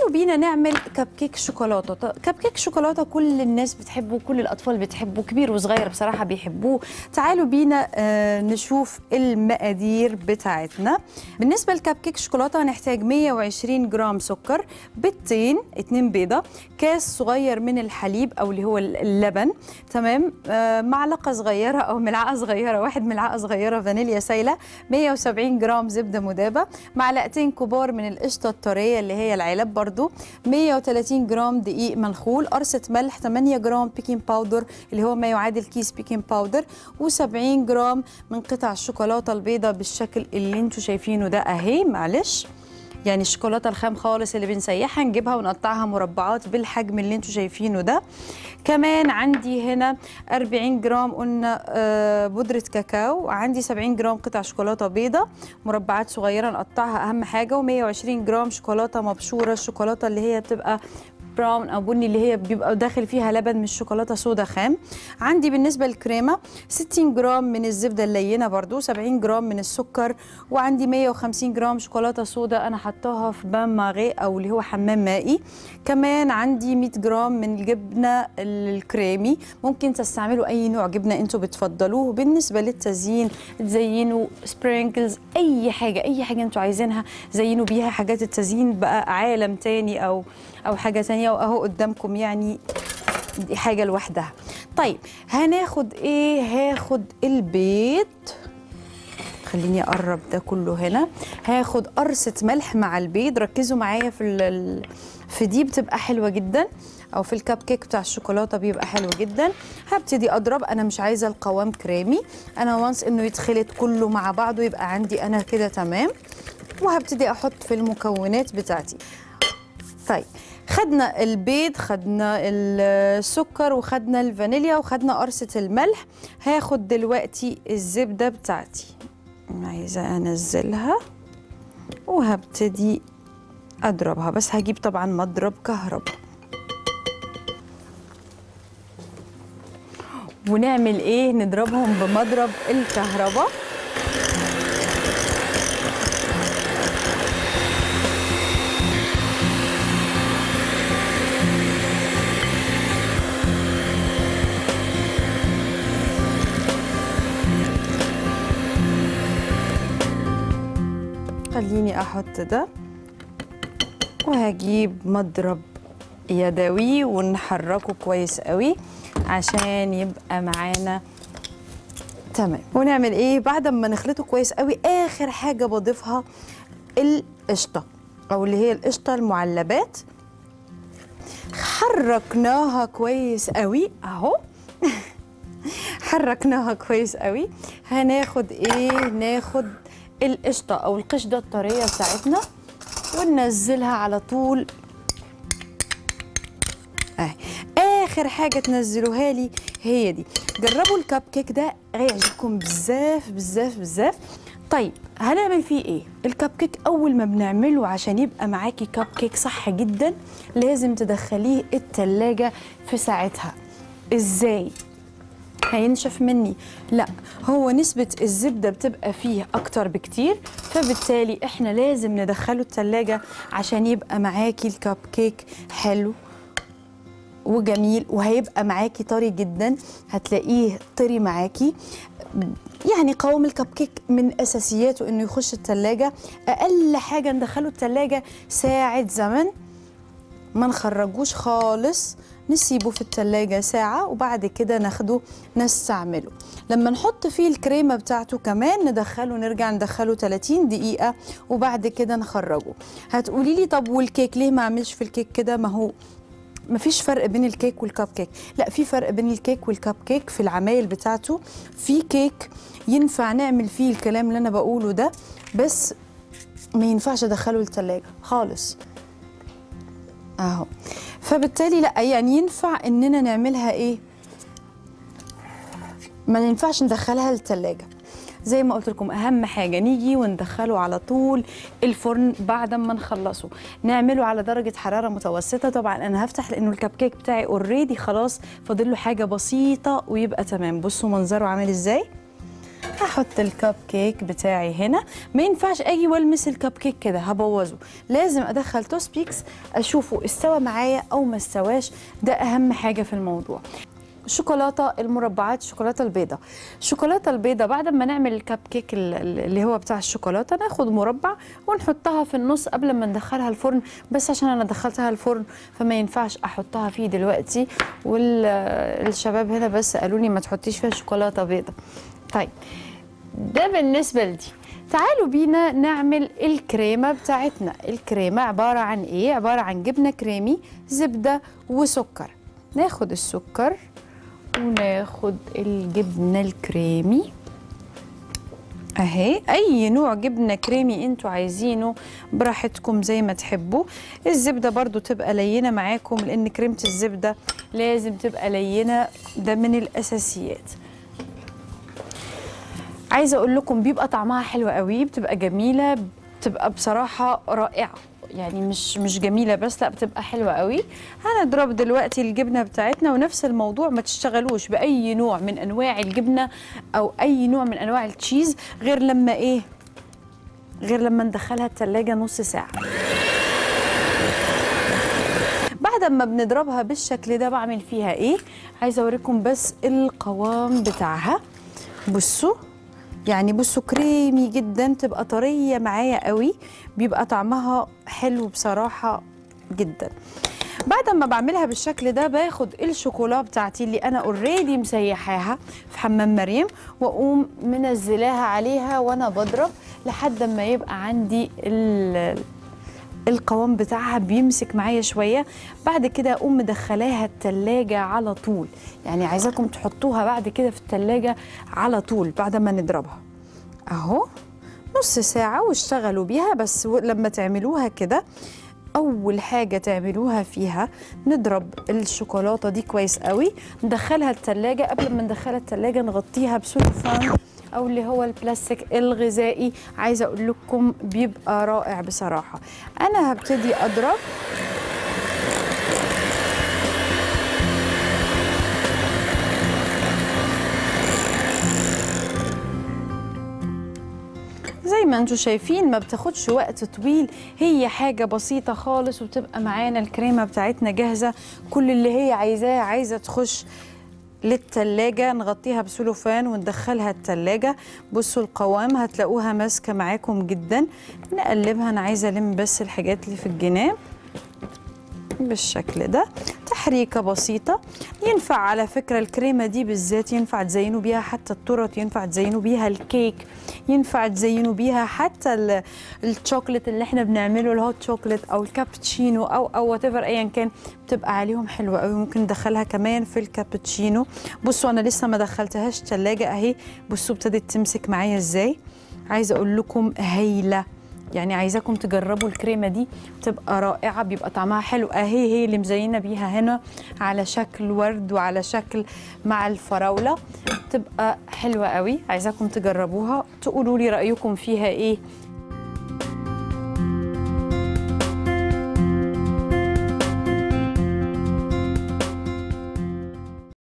تعالوا بينا نعمل كب كيك شوكولاته ط- كب كيك شوكولاته كل الناس بتحبه كل الاطفال بتحبه كبير وصغير بصراحه بيحبوه تعالوا بينا آه نشوف المقادير بتاعتنا بالنسبه لكب كيك شوكولاته هنحتاج 120 جرام سكر بيضتين اتنين بيضه كاس صغير من الحليب او اللي هو اللبن تمام آه معلقه صغيره او ملعقه صغيره واحد ملعقه صغيره فانيليا سايله 170 جرام زبده مذابه معلقتين كبار من القشطه الطريه اللي هي العلب برضو 130 جرام دقيق منخول قرصه ملح 8 جرام بيكنج باودر اللي هو ما يعادل كيس بيكنج باودر و70 جرام من قطع الشوكولاته البيضاء بالشكل اللي انتم شايفينه ده اهي معلش يعني الشوكولاته الخام خالص اللي بنسيحها نجيبها ونقطعها مربعات بالحجم اللي انتم شايفينه ده كمان عندي هنا 40 جرام قلنا آه، بودره كاكاو عندي 70 جرام قطع شوكولاته بيضه مربعات صغيره نقطعها اهم حاجه و120 جرام شوكولاته مبشوره الشوكولاته اللي هي بتبقى براون او بني اللي هي بيبقى داخل فيها لبن مش شوكولاته سودا خام عندي بالنسبه للكريمه 60 جرام من الزبده اللينه برضو 70 جرام من السكر وعندي 150 جرام شوكولاته سودا انا حطاها في بان ماغي او اللي هو حمام مائي كمان عندي 100 جرام من الجبنه الكريمي ممكن تستعملوا اي نوع جبنه انتوا بتفضلوه بالنسبه للتزيين تزينوا سبرينكلز اي حاجه اي حاجه انتوا عايزينها زينوا بيها حاجات التزيين بقى عالم تاني او او حاجه تانية واهو قدامكم يعني دي حاجه لوحدها طيب هناخد ايه هاخد البيض خليني اقرب ده كله هنا هاخد قرصه ملح مع البيض ركزوا معايا في ال- ال- في دي بتبقى حلوه جدا او في الكب كيك بتاع الشوكولاته بيبقى حلو جدا هبتدي اضرب انا مش عايزه القوام كريمي انا وانس انه يتخلط كله مع بعضه يبقى عندي انا كده تمام وهبتدي احط في المكونات بتاعتي طيب خدنا البيض خدنا السكر وخدنا الفانيليا وخدنا قرصة الملح هاخد دلوقتي الزبدة بتاعتي عايزة انزلها وهبتدي اضربها بس هجيب طبعا مضرب كهرباء ونعمل ايه نضربهم بمضرب الكهرباء خليني احط ده وهجيب مضرب يدوي ونحركه كويس قوي عشان يبقى معانا تمام ونعمل ايه بعد ما نخلطه كويس قوي اخر حاجه بضيفها القشطه او اللي هي القشطه المعلبات حركناها كويس قوي اهو حركناها كويس قوي هناخد ايه ناخد القشطه او القشده الطريه بتاعتنا وننزلها على طول اهي اخر حاجه تنزلوها لي هي دي جربوا الكب كيك ده هيعجبكم بزاف بزاف بزاف طيب هنعمل فيه ايه الكب كيك اول ما بنعمله عشان يبقى معاكي كب كيك صح جدا لازم تدخليه التلاجة في ساعتها ازاي هينشف مني لا هو نسبة الزبدة بتبقى فيه أكتر بكتير فبالتالي إحنا لازم ندخله التلاجة عشان يبقى معاكي الكب كيك حلو وجميل وهيبقى معاكي طري جدا هتلاقيه طري معاكي يعني قوام الكب كيك من اساسياته انه يخش التلاجة اقل حاجه ندخله التلاجة ساعه زمن ما نخرجوش خالص نسيبه في التلاجة ساعة وبعد كده ناخده نستعمله لما نحط فيه الكريمة بتاعته كمان ندخله نرجع ندخله 30 دقيقة وبعد كده نخرجه هتقولي لي طب والكيك ليه ما اعملش في الكيك كده ما هو مفيش فرق بين الكيك والكب كيك لا في فرق بين الكيك والكب كيك في العمايل بتاعته في كيك ينفع نعمل فيه الكلام اللي انا بقوله ده بس ما ينفعش ادخله التلاجة خالص اهو فبالتالي لا يعني ينفع اننا نعملها ايه ما ينفعش ندخلها التلاجة زي ما قلت لكم اهم حاجه نيجي وندخله على طول الفرن بعد ما نخلصه نعمله على درجه حراره متوسطه طبعا انا هفتح لانه الكب كيك بتاعي اوريدي خلاص فاضل له حاجه بسيطه ويبقى تمام بصوا منظره عامل ازاي هحط الكب كيك بتاعي هنا ما ينفعش اجي والمس الكب كيك كده هبوظه لازم ادخل توس بيكس اشوفه استوى معايا او ما استواش ده اهم حاجه في الموضوع الشوكولاته المربعات الشوكولاته البيضاء الشوكولاته البيضاء بعد ما نعمل الكب كيك ال- ال- اللي هو بتاع الشوكولاته ناخد مربع ونحطها في النص قبل ما ندخلها الفرن بس عشان انا دخلتها الفرن فما ينفعش احطها فيه دلوقتي والشباب هنا بس قالوا لي ما تحطيش فيها شوكولاته بيضاء طيب ده بالنسبه لدي تعالوا بينا نعمل الكريمه بتاعتنا الكريمه عباره عن ايه عباره عن جبنه كريمي زبده وسكر ناخد السكر وناخد الجبنه الكريمي اهي اي نوع جبنه كريمي انتوا عايزينه براحتكم زي ما تحبوا الزبده برضو تبقى لينه معاكم لان كريمه الزبده لازم تبقى لينه ده من الاساسيات عايزه اقول لكم بيبقى طعمها حلو قوي بتبقى جميله بتبقى بصراحه رائعه يعني مش مش جميله بس لا بتبقى حلوه قوي هنضرب دلوقتي الجبنه بتاعتنا ونفس الموضوع ما تشتغلوش باي نوع من انواع الجبنه او اي نوع من انواع التشيز غير لما ايه غير لما ندخلها التلاجة نص ساعه بعد ما بنضربها بالشكل ده بعمل فيها ايه عايزه اوريكم بس القوام بتاعها بصوا يعني بصوا كريمي جدا تبقى طريه معايا قوي بيبقى طعمها حلو بصراحه جدا بعد ما بعملها بالشكل ده باخد الشوكولا بتاعتي اللي انا اوريدي مسيحاها في حمام مريم واقوم منزلاها عليها وانا بضرب لحد ما يبقى عندي ال- القوام بتاعها بيمسك معايا شويه بعد كده اقوم مدخلاها التلاجة على طول يعني عايزاكم تحطوها بعد كده في التلاجة على طول بعد ما نضربها اهو نص ساعة واشتغلوا بيها بس و- لما تعملوها كده أول حاجة تعملوها فيها نضرب الشوكولاتة دي كويس قوي ندخلها التلاجة قبل ما ندخلها التلاجة نغطيها بسوليفان أو اللي هو البلاستيك الغذائي عايزة أقول لكم بيبقى رائع بصراحة أنا هبتدي أضرب زي ما انتم شايفين ما بتاخدش وقت طويل هي حاجة بسيطة خالص وتبقى معانا الكريمة بتاعتنا جاهزة كل اللي هي عايزاه عايزة تخش للتلاجة نغطيها بسلوفان وندخلها التلاجة بصوا القوام هتلاقوها ماسكة معاكم جدا نقلبها أنا عايزة ألم بس الحاجات اللي في الجناب بالشكل ده تحريكة بسيطة ينفع على فكرة الكريمة دي بالذات ينفع تزينوا بيها حتى التورت ينفع تزينوا بيها الكيك ينفع تزينوا بيها حتى ال- الشوكليت اللي احنا بنعمله الهوت شوكليت او الكابتشينو او او وات ايا كان بتبقى عليهم حلوة قوي ممكن ندخلها كمان في الكابتشينو بصوا انا لسه ما دخلتهاش تلاجة اهي بصوا ابتدت تمسك معايا ازاي عايزة اقول لكم هايلة يعني عايزاكم تجربوا الكريمه دي بتبقى رائعه بيبقى طعمها حلو اهي هي اللي مزينه بيها هنا على شكل ورد وعلى شكل مع الفراوله بتبقى حلوه قوي عايزاكم تجربوها تقولوا لي رايكم فيها ايه